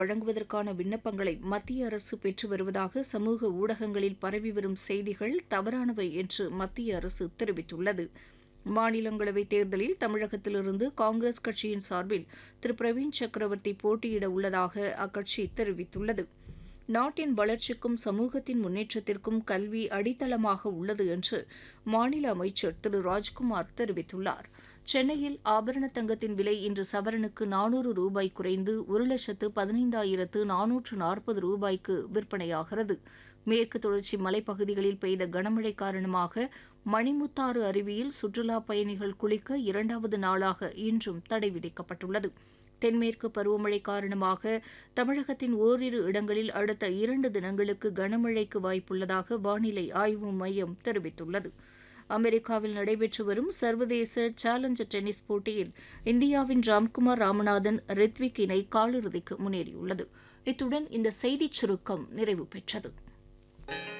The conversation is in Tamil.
வழங்குவதற்கான விண்ணப்பங்களை மத்திய அரசு பெற்று வருவதாக சமூக ஊடகங்களில் பரவி வரும் செய்திகள் தவறானவை என்று மத்திய அரசு தெரிவித்துள்ளது மாநிலங்களவை தேர்தலில் தமிழகத்திலிருந்து காங்கிரஸ் கட்சியின் சார்பில் திரு பிரவீன் சக்கரவர்த்தி போட்டியிட உள்ளதாக அக்கட்சி தெரிவித்துள்ளது நாட்டின் வளர்ச்சிக்கும் சமூகத்தின் முன்னேற்றத்திற்கும் கல்வி அடித்தளமாக உள்ளது என்று மாநில அமைச்சர் திரு ராஜ்குமார் தெரிவித்துள்ளார் சென்னையில் ஆபரண தங்கத்தின் விலை இன்று சவரனுக்கு நானூறு ரூபாய் குறைந்து ஒரு லட்சத்து பதினைந்தாயிரத்து நானூற்று நாற்பது ரூபாய்க்கு விற்பனையாகிறது மேற்கு தொடர்ச்சி மலைப்பகுதிகளில் பெய்த கனமழை காரணமாக மணிமுத்தாறு அருவியில் சுற்றுலா பயணிகள் குளிக்க இரண்டாவது நாளாக இன்றும் தடை விதிக்கப்பட்டுள்ளது தென்மேற்கு பருவமழை காரணமாக தமிழகத்தின் ஓரிரு இடங்களில் அடுத்த இரண்டு தினங்களுக்கு கனமழைக்கு வாய்ப்புள்ளதாக வானிலை ஆய்வு மையம் தெரிவித்துள்ளது அமெரிக்காவில் நடைபெற்று வரும் சர்வதேச சேலஞ்சர் டென்னிஸ் போட்டியில் இந்தியாவின் ராம்குமார் ராமநாதன் ரித்விக் இணை காலிறுதிக்கு முன்னேறியுள்ளது இத்துடன் இந்த செய்திச் சுருக்கம் நிறைவு பெற்றது